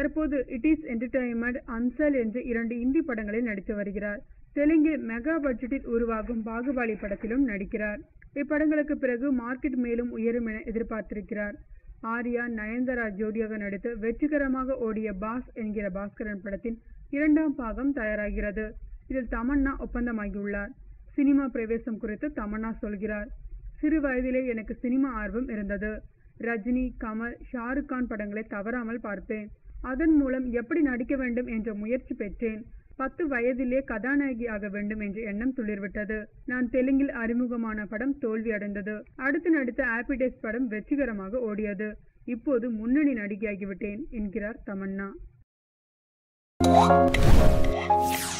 தற்போது it is entertainment Ansal என்ற இரண்டு இந்தி படங்களில் நடித்து வருகிறார் தெலுங்கில் மெகா பட்ஜெட்டில் உருவாகும் பாகுபாலி படத்திலும் நடிக்கிறார் இப்படங்களுக்கு பிறகு மார்க்கெட் மேலும் உயரும் என எதிர்பார்த்திருக்கிறார் ஆர்யா நயன்தாரா ஜோடியாக நடித்து வெற்றிகரமாக ஓடிய பாஸ் என்கிற பாஸ்கரன் படத்தின் இரண்டாம் பாகம் தயாராகிறது இதில் தமன்னா ஒப்பந்தமாகியுள்ளார் சினிமா பிரவேசம் குறித்து தமன்னா சொல்கிறார் சிறு வயதிலே எனக்கு சினிமா ஆர்வம் இருந்தது ரஜினி கமல் ஷாருக் கான் படங்களை தவறாமல் பார்ப்பேன் அதன் மூலம் எப்படி நடிக்க வேண்டும் என்ற முயற்சி பெற்றேன் பத்து வயதிலே கதாநாயகி ஆக வேண்டும் என்ற எண்ணம் துளிர்விட்டது நான் தெலுங்கில் அறிமுகமான படம் தோல்வி அடைந்தது அடுத்து நடித்த ஹாப்பி டேஸ் படம் வெற்றிகரமாக ஓடியது இப்போது முன்னணி நடிகையாகிவிட்டேன் என்கிறார் தமன்னா